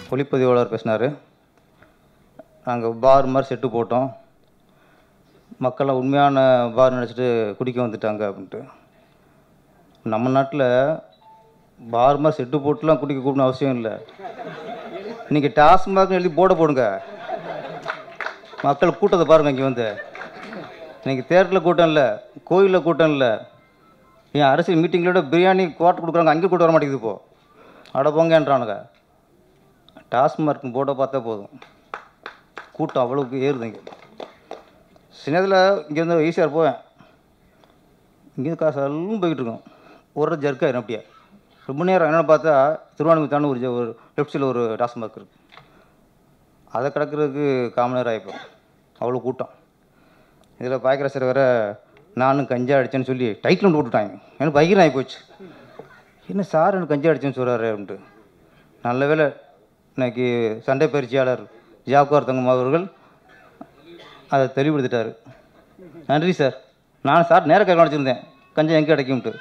ஒளிப்பதிவாளர் பேசினார் நாங்கள் பார் மாதிரி செட்டு போட்டோம் மக்கள்லாம் உண்மையான பார் நினச்சிட்டு குடிக்க வந்துட்டாங்க அப்படின்ட்டு நம்ம நாட்டில் பார் மாதிரி செட்டு போட்டுலாம் குடிக்க கூடணும் அவசியம் இல்லை இன்றைக்கி டாஸ்மாக் எழுதி போட போடுங்க மக்கள் கூட்டத்தை பாருங்கள் இங்கே வந்து இன்றைக்கி தேட்டரில் கூட்டம் இல்லை கோயிலில் கூட்டம் இல்லை ஏன் அரசியல் மீட்டிங்களோட பிரியாணி குவார்ட்டர் கொடுக்குறாங்க அங்கே கூட்டம் வர மாட்டேங்குது இப்போ அட போங்கன்றானுங்க டாஸ்மார்க் போட பார்த்தா போதும் கூட்டம் அவ்வளோக்கு ஏறுது இங்கே சின்னதில் இங்கேருந்து ஈஸியாக போவேன் இங்கேருந்து காசு எல்லாம் போய்கிட்டு இருக்கோம் ஒரு ஜர்க்காயிரும் அப்படியே ரொம்ப நேரம் என்னென்னு பார்த்தா திருவானூர் தானே ஒரு ஜ- ஒரு லெஃப்ட் சைடில் ஒரு டாஸ்மார்க் இருக்குது அதை கிடக்கிறதுக்கு காமன் நேரம் ஆகிப்போம் அவ்வளோ கூட்டம் இதில் பாய்க்கிற வேற நானும் கஞ்சா அடித்தேன்னு சொல்லி டைட்டில் ஒன்று போட்டுட்டாங்க எனக்கு பைக்கில் ஆகி போச்சு என்ன சார் எனக்கு கஞ்சா அடிச்சேன்னு சொல்கிறாரு அப்படின்ட்டு நல்ல வேளை இன்னைக்கு சண்டை பயிற்சியாளர் ஜாப்கார் தங்கம் அவர்கள் அதை தெளிவுபடுத்திட்டாரு நன்றி சார் நான் சார் நேர கேட்க நினச்சிருந்தேன் கஞ்சா எங்கே கிடைக்கும்ட்டு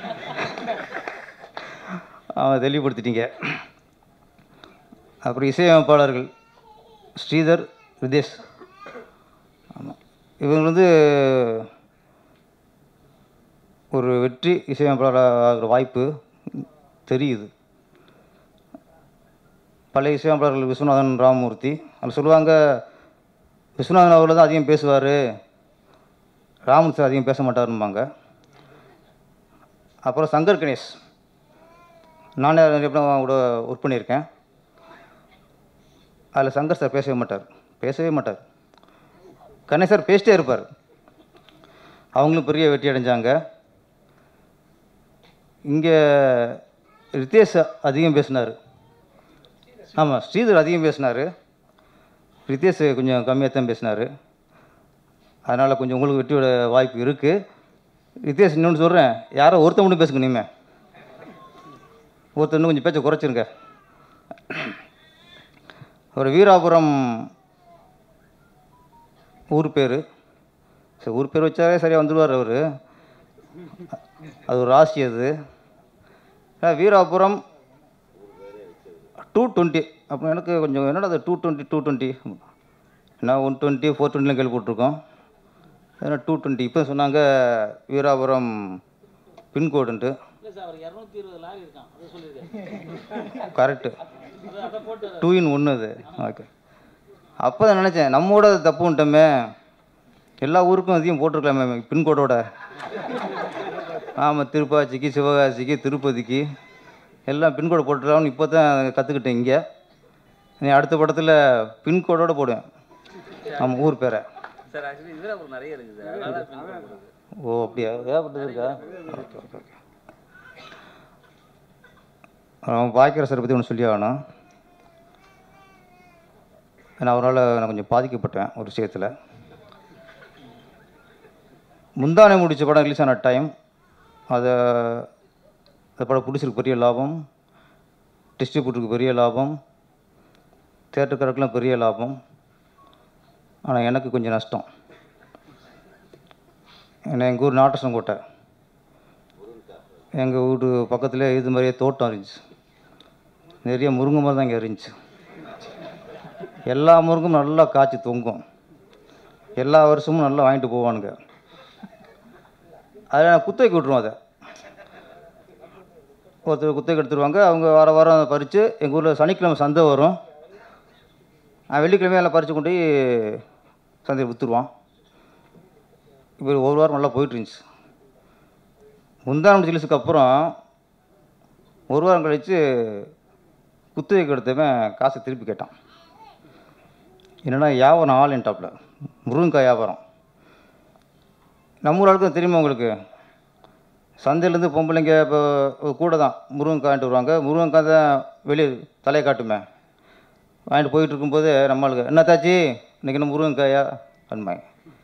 அவன் தெளிவுபடுத்திட்டீங்க அப்புறம் இசையமைப்பாளர்கள் ஸ்ரீதர் ரிதேஷ் ஆமாம் இவங்க வந்து ஒரு வெற்றி இசையமைப்பாளர் ஆகிற வாய்ப்பு தெரியுது பழைய இசையமைப்பாளர்கள் விஸ்வநாதன் ராமமூர்த்தி அதில் சொல்லுவாங்க விஸ்வநாதன் அவர்கள் தான் அதிகம் பேசுவார் ராமன் சார் அதிகம் பேச மாட்டாரும்பாங்க அப்புறம் சங்கர் கணேஷ் நானே நிறைய படம் கூட ஒர்க் பண்ணியிருக்கேன் அதில் சங்கர் சார் பேசவே மாட்டார் பேசவே மாட்டார் கணேஷ் சார் பேசிட்டே இருப்பார் அவங்களும் பெரிய வெற்றி அடைஞ்சாங்க இங்கே ரித்தேஷ் அதிகம் பேசினார் ஆமாம் ஸ்ரீதர் அதிகம் பேசினார் ரித்தேஷ் கொஞ்சம் கம்மியாக தான் பேசினார் அதனால் கொஞ்சம் உங்களுக்கு வெற்றியோட வாய்ப்பு இருக்குது ரித்தேஷ் இன்னொன்று சொல்கிறேன் யாரோ ஒருத்தன் மட்டும் பேசுங்க நீமே ஒருத்தர் இன்னும் கொஞ்சம் பேச்சை குறைச்சிருங்க ஒரு வீராபுரம் ஊர் பேர் சரி ஊர் பேர் வச்சாலே சரியாக வந்துடுவார் அவர் அது ஒரு ராசி அது ஆ, வீராபுரம் டூ டுவெண்ட்டி அப்போ எனக்கு கொஞ்சம் என்னடா அது டூ டுவெண்ட்டி டூ டுவெண்ட்டி நான் ஒன் டுவெண்ட்டி ஃபோர் டுவெண்ட்டிலாம் கேள்விப்பட்டிருக்கோம் ஏன்னா டூ டுவெண்ட்டி இப்போ சொன்னாங்க வீராபுரம் பின்கோடுன்ட்டு இல்லை சார் அவர் இரநூத்தி இருபது லாரி இருக்கான் அதை சொல்லியிருக்காரு கரெக்டு அதை அதை போட்டு டூ இன் ஒன்று அது ஓகே அப்போ தான் நினச்சேன் நம்மோட அது தப்புன்ட்டோமே எல்லா ஊருக்கும் அதையும் போட்டிருக்கலாமே பின்கோடோட ஆமாம் திருப்பாச்சிக்கு சிவகாசிக்கு திருப்பதிக்கு எல்லாம் பின்கோடு போட்டுருக்கான்னு இப்போ தான் கற்றுக்கிட்டேன் இங்கே நீ அடுத்த படத்தில் பின்கோடோட போடுவேன் ஆமாம் ஊர் பேரை சார் ஆக்சுவலி இதில் அப்புறம் நிறைய இருக்குது சார் அதனால பின் போடுறது ஓ அப்படியா ஏகப்பட்டது இருக்கா ஓகே ஓகே ஓகே அவன் பாக்கியரசரை பற்றி ஒன்று சொல்லி ஆகணும் ஏன்னா அவரால் நான் கொஞ்சம் பாதிக்கப்பட்டேன் ஒரு விஷயத்தில் முந்தானை முடித்த படம் ரிலீஸ் ஆன டைம் அதை அந்த படம் பிடிச்சிருக்கு பெரிய லாபம் டிஸ்ட்ரிபியூட்டருக்கு பெரிய லாபம் தேட்டருக்காரருக்குலாம் பெரிய லாபம் ஆனால் எனக்கு கொஞ்சம் நஷ்டம் ஏன்னா எங்கள் ஊர் நாட்டசங்கோட்டை எங்கள் வீட்டு பக்கத்தில் இது மாதிரியே தோட்டம் இருந்துச்சு நிறைய முருங்கை மரம் தான் இங்கே இருந்துச்சு எல்லா முருங்கும் நல்லா காய்ச்சி தொங்கும் எல்லா வருஷமும் நல்லா வாங்கிட்டு போவானுங்க அதில் நான் குத்தகைக்கு விட்ருவோம் அதை ஒருத்தர் குத்தகைக்கு எடுத்துருவாங்க அவங்க வார வாரம் அதை பறித்து எங்கள் ஊரில் சனிக்கிழமை சந்தை வரும் நான் வெள்ளிக்கிழமை எல்லாம் பறித்து கொண்டு போய் சந்தையில் விற்றுருவான் இப்போ ஒரு வாரம் நல்லா போயிட்டு இருந்துச்சு முந்தானம் ஜிலிஸுக்கு அப்புறம் ஒரு வாரம் கழித்து குத்தகைக்கு எடுத்தவன் காசை திருப்பி கேட்டான் என்னடா வியாபாரம் ஆல் டாப்பில் முருங்கைக்காய் வியாபாரம் நம்ம ஊர் ஆளுக்கும் தெரியுமா உங்களுக்கு சந்தையிலேருந்து பொம்பளைங்க இப்போ கூட தான் முருங்கைக்காய்ட்டு வருவாங்க முருங்கைக்காய் தான் வெளியே தலையை காட்டுமே வாங்கிட்டு போயிட்டு இருக்கும்போது நம்மளுக்கு என்ன தாச்சி இன்னைக்கு என்ன முருங்கைக்காயா அன்பாங்க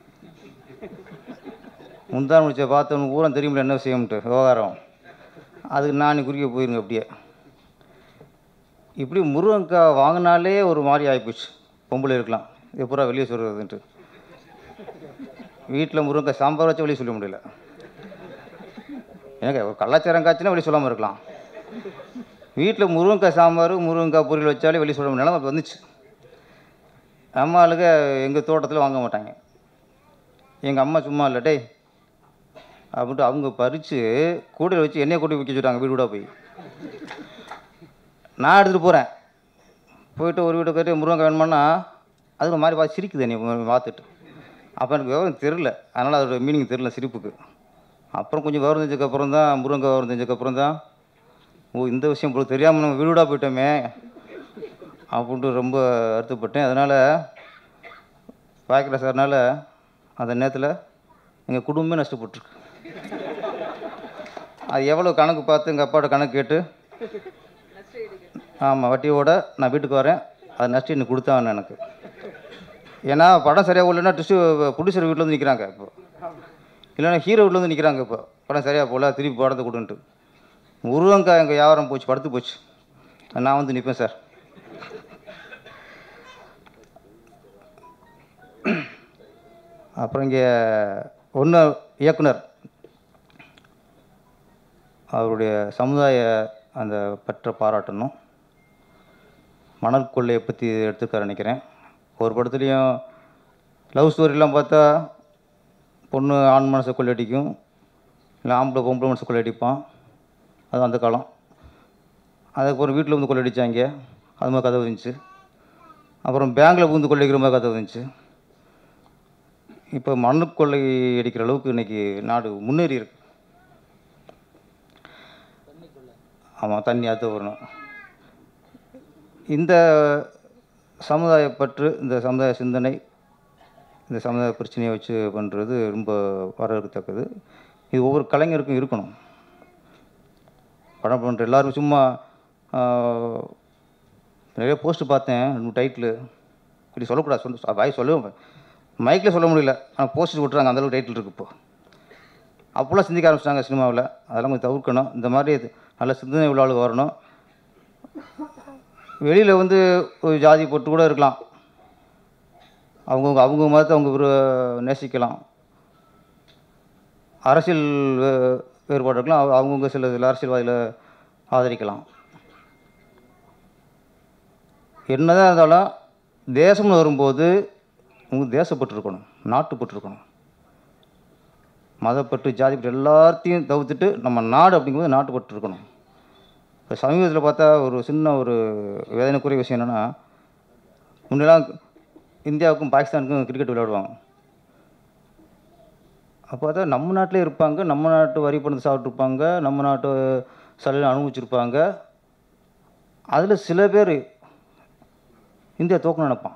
முந்தான் முடிச்ச பார்த்தவனுக்கு பூரா தெரியுமில்ல என்ன விஷயம்ட்டு விவகாரம் அதுக்கு நான் குறிக்க போயிருங்க அப்படியே இப்படி முருங்கக்காய் வாங்கினாலே ஒரு மாதிரி ஆகிப்போச்சு பொம்பளை இருக்கலாம் எப்படா வெளியே சொல்கிறதுன்ட்டு வீட்டில் முருங்கக்காய் சாம்பார் வச்சு வெளியே சொல்ல முடியல எனக்கு ஒரு கலாச்சாரம் காய்ச்சினா வெளியே சொல்லாமல் இருக்கலாம் வீட்டில் முருங்கைக்காய் சாம்பார் முருங்கைக்காய் பொரியல் வச்சாலே வெளியே சொல்ல நிலமை அப்ப வந்துச்சு நம்ம ஆளுங்க எங்கள் தோட்டத்தில் வாங்க மாட்டாங்க எங்கள் அம்மா சும்மா இல்லை டேய் அப்படின்ட்டு அவங்க பறித்து கூடையில் வச்சு எண்ணெயை கூட்டி விற்க சொல்லிட்டாங்க வீடு வீடாக போய் நான் எடுத்துகிட்டு போகிறேன் போயிட்டு ஒரு வீட்டை போயிட்டு முருங்கை வேணுமான்னா அது ஒரு மாதிரி பார்த்து சிரிக்குது நீ பார்த்துட்டு அப்போ எனக்கு விவரம் தெரில அதனால் அதோட மீனிங் தெரில சிரிப்புக்கு அப்புறம் கொஞ்சம் விவரம் தெரிஞ்சதுக்கப்புறம் தான் முருங்கை விவரம் தெரிஞ்சதுக்கப்புறம் தான் ஓ இந்த விஷயம் இப்போ தெரியாமல் நம்ம வீடு வீடாக போயிட்டோமே அப்படின்ட்டு ரொம்ப வருத்தப்பட்டேன் அதனால் பாய்க்கிற சார்னால அந்த நேரத்தில் எங்கள் குடும்பமே நஷ்டப்பட்டுருக்கு அது எவ்வளோ கணக்கு பார்த்து எங்கள் அப்பாவோட கணக்கு கேட்டு ஆமாம் வட்டியோட நான் வீட்டுக்கு வரேன் அது நஷ்டம் இன்னும் கொடுத்தாங்க எனக்கு ஏன்னா படம் சரியாக போகலன்னா டிஸ்ட் ப்ரொடியூசர் வீட்டில் வந்து நிற்கிறாங்க இப்போ இல்லைன்னா ஹீரோ வீட்டில் வந்து நிற்கிறாங்க இப்போ படம் சரியாக போகல திருப்பி படத்தை கொடுன்ட்டு முருகங்காய் எங்கள் வியாபாரம் போச்சு படுத்து போச்சு நான் வந்து நிற்பேன் சார் அப்புறம் இங்கே ஒன்று இயக்குனர் அவருடைய சமுதாய அந்த பற்ற பாராட்டணும் மணல் கொள்ளையை பற்றி எடுத்துக்கார நினைக்கிறேன் ஒரு படத்துலேயும் லவ் ஸ்டோரிலாம் பார்த்தா பொண்ணு ஆண் மனசை கொள்ளையடிக்கும் இல்லை ஆம்பளை பொம்பளை மனசை கொள்ளையடிப்பான் அது அந்த காலம் அதுக்கப்புறம் வீட்டில் வந்து கொள்ளையடிச்சாங்க அது மாதிரி கதை வந்துச்சு அப்புறம் பேங்கில் பூந்து கொள்ளைக்கிற மாதிரி கதை வந்துச்சு இப்போ மண்ணு கொள்ளை அடிக்கிற அளவுக்கு இன்றைக்கி நாடு முன்னேறி இருக்கு ஆமாம் தண்ணி அது வரணும் இந்த சமுதாய பற்று இந்த சமுதாய சிந்தனை இந்த சமுதாய பிரச்சனையை வச்சு பண்ணுறது ரொம்ப வரவேற்கத்தக்கது இது ஒவ்வொரு கலைஞருக்கும் இருக்கணும் படம் பண்ணுற எல்லாரும் சும்மா ஆஹ், நிறைய போஸ்ட் பார்த்தேன் டைட்டில் இப்படி சொல்லக்கூடாது சொல்ல வாய் சொல்லுவேன் மைக்கில் சொல்ல முடியல ஆனால் போஸ்ட் விட்டுறாங்க அந்தளவுக்கு டைட்டில் இருக்கு இப்போ அப்போல்லாம் சிந்திக்க ஆரம்பிச்சிட்டாங்க சினிமாவில் அதெல்லாம் கொஞ்சம் தவிர்க்கணும் இந்த மாதிரி இது நல்ல சிந்தனை உள்ள ஆளுங்க வரணும் வெளியில் வந்து ஒரு ஜாதி போட்டு கூட இருக்கலாம் அவங்கவுங்க அவங்க மதத்தை அவங்க விரு- நேசிக்கலாம் அரசியல் வே- வேறுபாடு இருக்கலாம் அவ- அவங்கவுங்க சில சில அரசியல்வாதிகளை ஆதரிக்கலாம் என்னதான் இருந்தாலும் தேசம்னு வரும்போது உங்க தேசப்பட்டு இருக்கணும் நாட்டுப்பட்டு இருக்கணும் மதப்பட்டு ஜாதிப்பட்டு எல்லாத்தையும் தவிர்த்துட்டு நம்ம நாடு அப்படிங்கும்போது நாட்டுப்பட்டு இருக்கணும் இப்போ சமீபத்தில் பார்த்தா ஒரு சின்ன ஒரு வேதனைக்குரிய விஷயம் என்னென்னா முன்னெல்லாம் இந்தியாவுக்கும் பாகிஸ்தானுக்கும் கிரிக்கெட் விளையாடுவாங்க அப்போ பார்த்தா நம்ம நாட்டிலே இருப்பாங்க நம்ம நாட்டு வரி பணத்தை சாப்பிட்ருப்பாங்க நம்ம நாட்டு சலுகை அனுபவிச்சிருப்பாங்க அதில் சில பேர் இந்தியா தோக்கணும்னு நினைப்பான்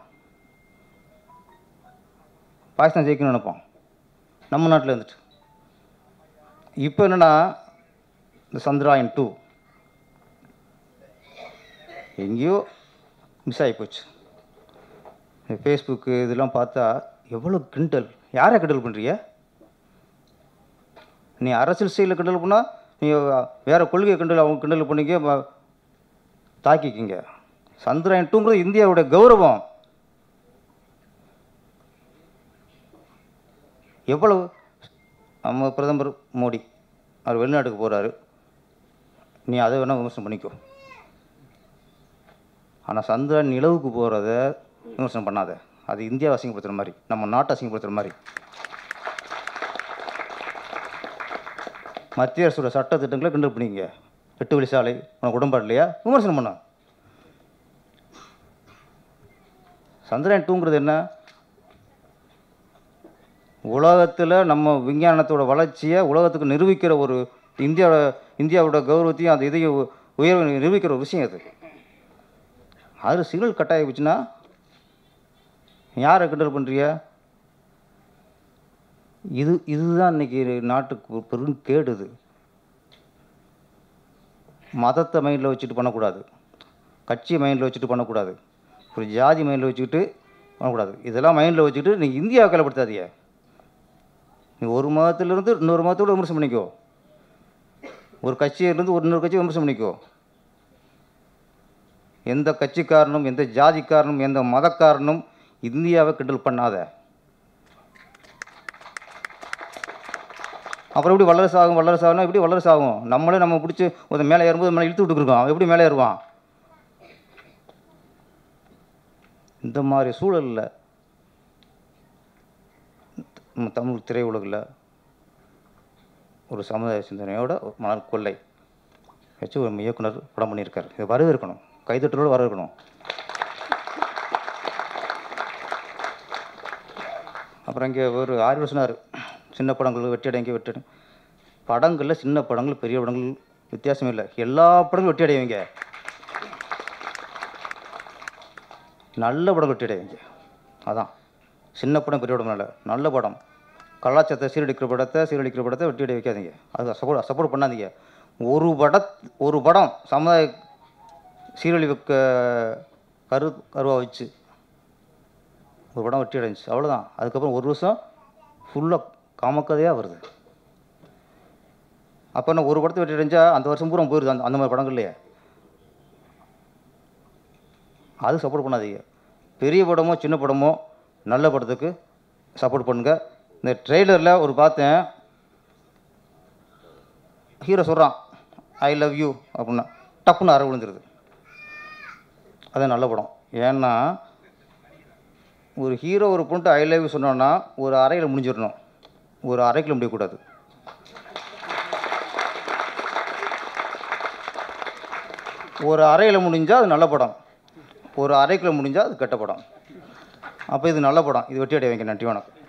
பாகிஸ்தான் ஜெயிக்கணும்னு நினைப்பான் நம்ம நாட்டில் இருந்துட்டு இப்போ என்னென்னா இந்த சந்திராயன் டூ எங்கேயோ மிஸ் ஆகி போச்சு இந்த ஃபேஸ்புக்கு இதெல்லாம் பார்த்தா எவ்வளோ கிண்டல் யாரை கிண்டல் பண்ணுறிய நீ அரசியல் ஸ்டைலில் கிண்டல் பண்ணால் நீ வேறு கொள்கையை கிண்டல் அவங்க கிண்டல் பண்ணிக்க ம- தாக்கிக்கிங்க சந்திராயன் டூங்கிறது இந்தியாவோட கௌரவம் எவ்வளவு நம்ம பிரதமர் மோடி அவர் வெளிநாட்டுக்கு போகிறாரு நீ அதை வேணால் விமர்சனம் பண்ணிக்கோ ஆனால் சந்திரன் நிலவுக்கு போகிறத விமர்சனம் பண்ணாத அது இந்தியா அசிங்கப்படுத்துகிற மாதிரி நம்ம நாட்டை அசிங்கப்படுத்துகிற மாதிரி மத்திய அரசோட சட்ட திட்டங்களை கிண்டல் பண்ணிங்க எட்டு வழி சாலை உனக்கு உடன்பாடு இல்லையா விமர்சனம் பண்ண சந்திரன் டூங்கிறது என்ன உலகத்தில் நம்ம விஞ்ஞானத்தோட வளர்ச்சியை உலகத்துக்கு நிரூபிக்கிற ஒரு இந்தியாவோட இந்தியாவோட கௌரவத்தையும் அந்த இதையும் உ- உயர்வை நிரூபிக்கிற ஒரு விஷயம் அது அதில் சிக்னல் கட் ஆகிடுச்சுன்னா யாரை கிண்டல் பண்ணுறிய இது இதுதான் இன்னைக்கு நாட்டுக்கு ஒரு பெரும் கேடு இது மதத்தை மைண்டில் வச்சுட்டு பண்ணக்கூடாது கட்சியை மைண்டில் வச்சுட்டு பண்ணக்கூடாது ஒரு ஜாதி மைண்டில் வச்சுக்கிட்டு பண்ணக்கூடாது இதெல்லாம் மைண்டில் வச்சுக்கிட்டு நீங்கள் இந்தியாவை கலப்படுத்தாதீங்க நீ ஒரு மதத்திலிருந்து இன்னொரு மதத்தோட விமர்சனம் பண்ணிக்கோ ஒரு கட்சியிலேருந்து ஒரு இன்னொரு கட்சியை விமர்சனம் பண்ணிக்கோ எந்த கட்சிக்காரனும் எந்த ஜாதிக்காரனும் எந்த மதக்காரனும் இந்தியாவை கிண்டல் பண்ணாத அப்புறம் எப்படி வல்லரசு ஆகும் வல்லரசு ஆகும்னா எப்படி வல்லரசு ஆகும் நம்மளே நம்ம பிடிச்சி ஒரு மேலே ஏறும்போது மேலே இழுத்து விட்டுருக்கோம் அவன் எப்படி மேலே ஏறுவான் இந்த மாதிரி சூழலில் நம்ம தமிழ் திரையுலகில் ஒரு சமுதாய சிந்தனையோட ஒரு மணல் கொள்ளை வச்சு ஒரு இயக்குனர் படம் பண்ணியிருக்காரு இது வரவேற்கணும் கைதட்டலோடு வரவேற்கணும் அப்புறம் இங்கே ஒரு ஆறு சொன்னார் சின்ன படங்கள் வெற்றி அடைங்க வெற்றி அடை படங்களில் சின்ன படங்கள் பெரிய படங்கள் வித்தியாசம் இல்லை எல்லா படங்களும் வெற்றி அடைவீங்க நல்ல படம் வெற்றி அடைவீங்க அதான் சின்ன படம் பெரிய படம் இல்லை நல்ல படம் கலாச்சாரத்தை சீரழிக்கிற படத்தை சீரழிக்கிற படத்தை வெற்றி அடைய வைக்காதீங்க அது சப்போர்ட் சப்போர்ட் பண்ணாதீங்க ஒரு பட ஒரு படம் சமுதாய சீரழிவுக்க கரு கருவாக வச்சு ஒரு படம் வெற்றி அடைஞ்சிச்சு அவ்வளோதான் அதுக்கப்புறம் ஒரு வருஷம் ஃபுல்லாக காமக்கதையாக வருது அப்போ என்ன ஒரு படத்தை வெற்றி அடைஞ்சா அந்த வருஷம் பூரா போயிருது அந்த அந்த மாதிரி படங்கள்லையே அது சப்போர்ட் பண்ணாதீங்க பெரிய படமோ சின்ன படமோ நல்ல படத்துக்கு சப்போர்ட் பண்ணுங்க இந்த ட்ரெய்லரில் ஒரு பார்த்தேன் ஹீரோ சொல்கிறான் ஐ லவ் யூ அப்படின்னா டப்புன்னு அரை விழுந்துருது அது நல்ல படம் ஏன்னா ஒரு ஹீரோ ஒரு பொண்ணு ஐ லவ் யூ சொன்னோன்னா ஒரு அறையில் முடிஞ்சிடணும் ஒரு அரைக்கில் முடியக்கூடாது ஒரு அறையில் முடிஞ்சால் அது நல்ல படம் ஒரு அரைக்குள்ள முடிஞ்சால் அது கெட்ட படம் அப்போ இது நல்ல படம் இது வெற்றி அடைய வைங்க நன்றி வணக்கம்